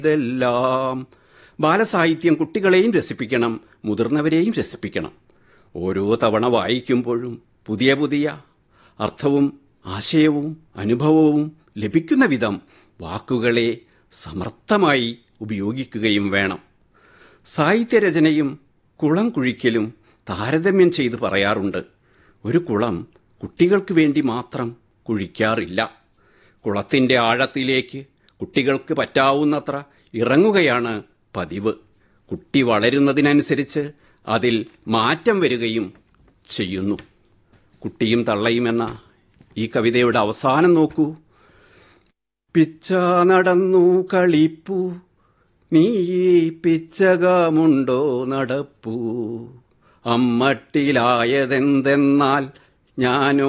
ഇതെല്ലാം ബാലസാഹിത്യം കുട്ടികളെയും രസിപ്പിക്കണം മുതിർന്നവരെയും രസിപ്പിക്കണം ഓരോ തവണ വായിക്കുമ്പോഴും പുതിയ പുതിയ അർത്ഥവും ആശയവും അനുഭവവും ലഭിക്കുന്ന വിധം വാക്കുകളെ സമർത്ഥമായി ഉപയോഗിക്കുകയും വേണം സാഹിത്യരചനയും കുളം കുഴിക്കലും താരതമ്യം ചെയ്ത് പറയാറുണ്ട് ഒരു കുളം കുട്ടികൾക്ക് വേണ്ടി മാത്രം കുഴിക്കാറില്ല കുളത്തിൻ്റെ ആഴത്തിലേക്ക് കുട്ടികൾക്ക് പറ്റാവുന്നത്ര ഇറങ്ങുകയാണ് പതിവ് കുട്ടി വളരുന്നതിനനുസരിച്ച് അതിൽ മാറ്റം വരികയും ചെയ്യുന്നു കുട്ടിയും തള്ളയും എന്ന ഈ കവിതയുടെ അവസാനം നോക്കൂ പിച്ച നടന്നു കളിപ്പൂ നീ ഈ പിച്ചകമുണ്ടോ നടപ്പൂ അമ്മട്ടിലായതെന്തെന്നാൽ ഞാനോ